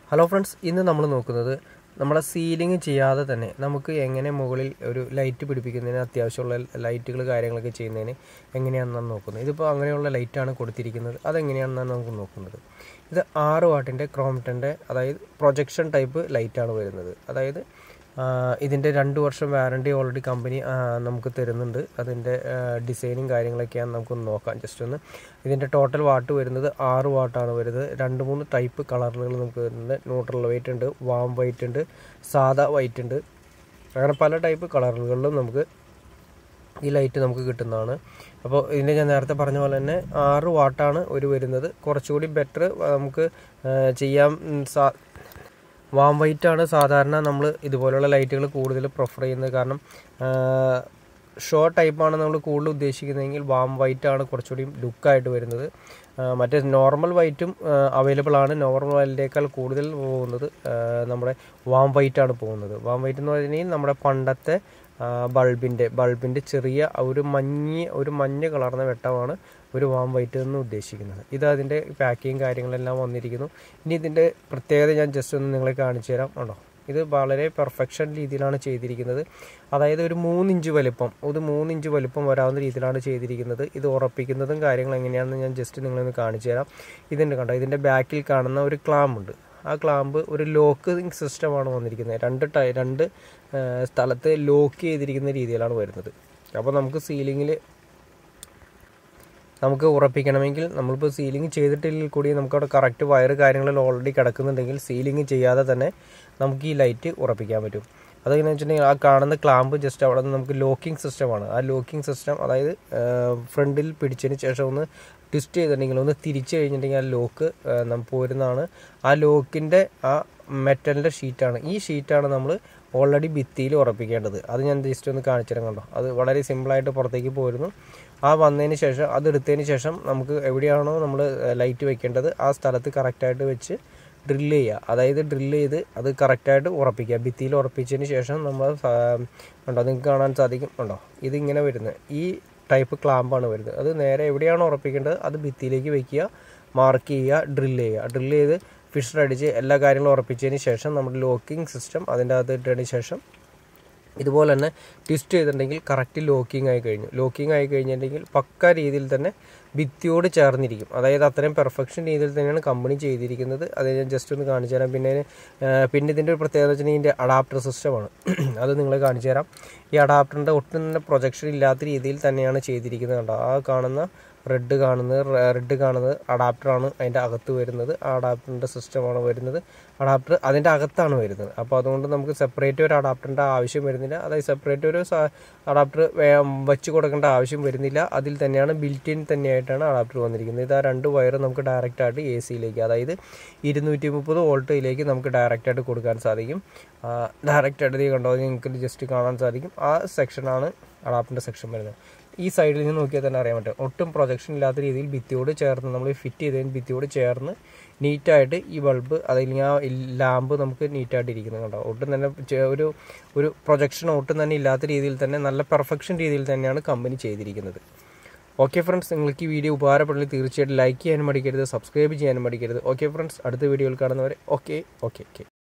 hello friends ഇന്ന് നമ്മൾ നോക്കുന്നത് നമ്മളെ സീലിംഗ് ചെയ്യാതെ തന്നെ നമുക്ക് എങ്ങനെ മുകളിൽ ഒരു ലൈറ്റ് പിടിപ്പിക്കുന്നതിന് അത്യാവശ്യമുള്ള ലൈറ്റുകൾ കാര്യങ്ങളൊക്കെ ചെയ്യുന്നതിന് എങ്ങനെയാണെന്നാണ് നോക്കുന്നത് ഇതിപ്പോൾ അങ്ങനെയുള്ള ലൈറ്റാണ് കൊടുത്തിരിക്കുന്നത് അതെങ്ങനെയാണെന്നാണ് നമുക്ക് നോക്കുന്നത് ഇത് ആറ് വാട്ടിൻ്റെ ക്രോംറ്റൻ്റെ അതായത് പ്രൊജക്ഷൻ ടൈപ്പ് ലൈറ്റാണ് വരുന്നത് അതായത് ഇതിൻ്റെ രണ്ട് വർഷം വാറണ്ടി ഓൾറെഡി കമ്പനി നമുക്ക് തരുന്നുണ്ട് അതിൻ്റെ ഡിസൈനും കാര്യങ്ങളൊക്കെയാണ് നമുക്കൊന്ന് നോക്കാം ജസ്റ്റ് ഒന്ന് ഇതിൻ്റെ ടോട്ടൽ വാട്ട് വരുന്നത് ആറ് വാട്ടാണ് വരുന്നത് രണ്ട് മൂന്ന് ടൈപ്പ് കളറുകൾ നമുക്ക് വരുന്നുണ്ട് ന്യൂട്രൽ വൈറ്റ് ഉണ്ട് വാം വൈറ്റ് ഉണ്ട് സാദാ വൈറ്റ് ഉണ്ട് അങ്ങനെ പല ടൈപ്പ് കളറുകളിലും നമുക്ക് ഈ ലൈറ്റ് നമുക്ക് കിട്ടുന്നതാണ് അപ്പോൾ ഇതിൻ്റെ ഞാൻ നേരത്തെ പറഞ്ഞ പോലെ തന്നെ ആറ് വാട്ടാണ് ഒരു വരുന്നത് കുറച്ചുകൂടി ബെറ്റർ നമുക്ക് ചെയ്യാൻ സാ വാം വൈറ്റ് ആണ് സാധാരണ നമ്മൾ ഇതുപോലുള്ള ലൈറ്റുകൾ കൂടുതൽ പ്രിഫർ ചെയ്യുന്നത് കാരണം ഷോ ടൈപ്പാണ് നമ്മൾ കൂടുതൽ ഉദ്ദേശിക്കുന്നതെങ്കിൽ വാം വൈറ്റ് ആണ് കുറച്ചുകൂടി ലുക്കായിട്ട് വരുന്നത് മറ്റേ നോർമൽ വൈറ്റും അവൈലബിൾ ആണ് നോർമൽ വൈറ്റിനേക്കാൾ കൂടുതൽ പോകുന്നത് നമ്മുടെ വാം വൈറ്റ് ആണ് പോകുന്നത് വാം വൈറ്റ് എന്ന് പറഞ്ഞാൽ നമ്മുടെ പണ്ടത്തെ ബൾബിൻ്റെ ബൾബിൻ്റെ ചെറിയ ഒരു മഞ്ഞ ഒരു മഞ്ഞ കളർന്ന വെട്ടമാണ് ഒരു വാം വൈറ്റ് എന്ന് ഉദ്ദേശിക്കുന്നത് ഇത് അതിൻ്റെ പാക്കിങ് കാര്യങ്ങളെല്ലാം വന്നിരിക്കുന്നു ഇനി ഇതിൻ്റെ പ്രത്യേകത ഞാൻ ജസ്റ്റ് ഒന്ന് നിങ്ങളെ കാണിച്ചു തരാം ഉണ്ടോ ഇത് വളരെ പെർഫെക്ഷൻ രീതിയിലാണ് ചെയ്തിരിക്കുന്നത് അതായത് ഒരു മൂന്നിഞ്ച് വലിപ്പം ഒരു മൂന്നിഞ്ച് വലിപ്പം വരാവുന്ന രീതിയിലാണ് ചെയ്തിരിക്കുന്നത് ഇത് ഉറപ്പിക്കുന്നതും കാര്യങ്ങൾ എങ്ങനെയാണെന്ന് ഞാൻ ജസ്റ്റ് നിങ്ങളൊന്ന് കാണിച്ചു തരാം ഇതിൻ്റെ കണ്ടോ ഇതിൻ്റെ ബാക്കിൽ കാണുന്ന ഒരു ക്ലാമ്പുണ്ട് ആ ക്ലാമ്പ് ഒരു ലോക്കിംഗ് സിസ്റ്റമാണ് വന്നിരിക്കുന്നത് രണ്ട് ടൈ രണ്ട് സ്ഥലത്ത് ലോക്ക് ചെയ്തിരിക്കുന്ന രീതിയിലാണ് വരുന്നത് അപ്പോൾ നമുക്ക് സീലിങ്ങിൽ നമുക്ക് ഉറപ്പിക്കണമെങ്കിൽ നമ്മളിപ്പോൾ സീലിംഗ് ചെയ്തിട്ടില്ലെങ്കിൽ കൂടി നമുക്കവിടെ കറക്റ്റ് വയർ കാര്യങ്ങളിൽ ഓൾറെഡി കിടക്കുന്നുണ്ടെങ്കിൽ സീലിംഗ് ചെയ്യാതെ തന്നെ നമുക്ക് ഈ ലൈറ്റ് ഉറപ്പിക്കാൻ പറ്റും അതെങ്ങനെയാണെന്ന് വെച്ചിട്ടുണ്ടെങ്കിൽ ആ കാണുന്ന ക്ലാമ്പ് ജസ്റ്റ് അവിടെ നിന്ന് നമുക്ക് ലോക്കിംഗ് സിസ്റ്റമാണ് ആ ലോക്കിംഗ് സിസ്റ്റം അതായത് ഫ്രണ്ടിൽ പിടിച്ചതിന് ശേഷം ഒന്ന് ട്വിസ്റ്റ് ചെയ്തിട്ടുണ്ടെങ്കിൽ ഒന്ന് തിരിച്ചു കഴിഞ്ഞിട്ടുണ്ടെങ്കിൽ ആ ലോക്ക് നമുക്ക് പോരുന്നതാണ് ആ ലോക്കിൻ്റെ ആ മെറ്റലിൻ്റെ ഷീറ്റാണ് ഈ ഷീറ്റാണ് നമ്മൾ ഓൾറെഡി ഭിത്തിയിൽ ഉറപ്പിക്കേണ്ടത് അത് ഞാൻ ജസ്റ്റ് ഒന്ന് കാണിച്ചു തരാം കണ്ടോ അത് വളരെ സിമ്പിളായിട്ട് പുറത്തേക്ക് പോരുന്നു ആ വന്നതിന് ശേഷം അത് എടുത്തതിന് ശേഷം നമുക്ക് എവിടെയാണോ നമ്മൾ ലൈറ്റ് വെക്കേണ്ടത് ആ സ്ഥലത്ത് കറക്റ്റായിട്ട് വെച്ച് ഡ്രില്ല് ചെയ്യുക അതായത് ഡ്രില്ല് ചെയ്ത് അത് കറക്റ്റായിട്ട് ഉറപ്പിക്കുക ഭിത്തിയിൽ ഉറപ്പിച്ചതിന് ശേഷം നമ്മൾ ഉണ്ടോ നിങ്ങൾക്ക് കാണാൻ സാധിക്കും ഉണ്ടോ ഇതിങ്ങനെ വരുന്നത് ഈ ടൈപ്പ് ക്ലാമ്പാണ് വരുന്നത് അത് നേരെ എവിടെയാണോ ഉറപ്പിക്കേണ്ടത് അത് ഭിത്തിയിലേക്ക് വെക്കുക മാർക്ക് ചെയ്യുക ഡ്രില്ല് ചെയ്യുക ഡ്രില്ല് ചെയ്ത് ഫിഷർ അടിച്ച് എല്ലാ കാര്യങ്ങളും ഉറപ്പിച്ചതിന് ശേഷം നമ്മുടെ ലോക്കിംഗ് സിസ്റ്റം അതിൻ്റെ അകത്ത് ഇട്ടതിന് ശേഷം ഇതുപോലെ തന്നെ ട്വിസ്റ്റ് ചെയ്തിട്ടുണ്ടെങ്കിൽ കറക്റ്റ് ലോക്കിംഗ് ആയി കഴിഞ്ഞു ലോക്കിംഗ് ആയി കഴിഞ്ഞിട്ടുണ്ടെങ്കിൽ പക്ക രീതിയിൽ തന്നെ ഭിത്തിയോട് ചേർന്നിരിക്കും അതായത് അത്രയും പെർഫെക്ഷൻ രീതിയിൽ തന്നെയാണ് കമ്പനി ചെയ്തിരിക്കുന്നത് അത് ഞാൻ ജസ്റ്റ് ഒന്ന് കാണിച്ചു തരാം പിന്നെ പിന്നെ ഇതിൻ്റെ ഒരു പ്രത്യേകത വെച്ചിട്ടുണ്ടെങ്കിൽ ഇതിൻ്റെ അഡാപ്റ്റർ സിസ്റ്റമാണ് അത് നിങ്ങളെ കാണിച്ചു തരാം ഈ അഡാപ്റ്ററിൻ്റെ ഒട്ടും തന്നെ പ്രൊജക്ഷൻ ഇല്ലാത്ത രീതിയിൽ തന്നെയാണ് ചെയ്തിരിക്കുന്നത് കണ്ടോ ആ കാണുന്ന റെഡ് കാണുന്നത് റെഡ് കാണുന്നത് അഡാപ്റ്ററാണ് അതിൻ്റെ അകത്ത് വരുന്നത് ആ അഡാപ്റ്ററിൻ്റെ സിസ്റ്റമാണ് വരുന്നത് അഡാപ്റ്റർ അതിൻ്റെ അകത്താണ് വരുന്നത് അപ്പോൾ അതുകൊണ്ട് നമുക്ക് സെപ്പറേറ്റ് ഒരു അഡാപ്റ്ററിൻ്റെ ആവശ്യം വരുന്നില്ല അതായത് സെപ്പറേറ്റ് ഒരു അഡാപ്റ്റർ വെച്ച് കൊടുക്കേണ്ട ആവശ്യം വരുന്നില്ല അതിൽ തന്നെയാണ് ബിൽറ്റ് ഇൻ തന്നെയായിട്ടാണ് അഡാപ്റ്റർ വന്നിരിക്കുന്നത് ഇത് ആ രണ്ട് വയർ നമുക്ക് ഡയറക്റ്റ് ആയിട്ട് എ സിയിലേക്ക് അതായത് ഇരുന്നൂറ്റി മുപ്പത് വോൾട്ടിലേക്ക് നമുക്ക് ഡയറക്റ്റ് ആയിട്ട് കൊടുക്കാൻ സാധിക്കും ഡയറക്റ്റ് ആയിട്ട് കണ്ടോ നിങ്ങൾക്ക് ജസ്റ്റ് കാണാൻ സാധിക്കും ആ സെക്ഷനാണ് അഡാപ്റ്ററിൻ്റെ സെക്ഷൻ വരുന്നത് ഈ സൈഡിൽ നിന്ന് നോക്കിയാൽ തന്നെ അറിയാൻ പറ്റും ഒട്ടും പ്രൊജക്ഷൻ ഇല്ലാത്ത രീതിയിൽ ഭിത്തിയോട് ചേർന്ന് നമ്മൾ ഫിറ്റ് ചെയ്തതിന് ഭിത്തിയോട് ചേർന്ന് നീറ്റായിട്ട് ഈ ബൾബ് അതല്ലെങ്കിൽ ആ ലാമ്പ് നമുക്ക് നീറ്റായിട്ട് ഇരിക്കുന്നത് കണ്ടോ ഒട്ടും തന്നെ ഒരു ഒരു പ്രൊജക്ഷൻ ഒട്ടും തന്നെ ഇല്ലാത്ത രീതിയിൽ തന്നെ നല്ല പെർഫെക്ഷൻ രീതിയിൽ തന്നെയാണ് കമ്പനി ചെയ്തിരിക്കുന്നത് ഓക്കെ ഫ്രണ്ട്സ് നിങ്ങൾക്ക് ഈ വീഡിയോ ഉപകാരപ്പെടില്ല തീർച്ചയായിട്ടും ലൈക്ക് ചെയ്യാനും മടിക്കരുത് സബ്സ്ക്രൈബ് ചെയ്യാനും മടിക്കരുത് ഓക്കെ ഫ്രണ്ട്സ് അടുത്ത വീഡിയോയിൽ കാണുന്നവരെ ഓക്കെ ഓക്കെ ഓക്കെ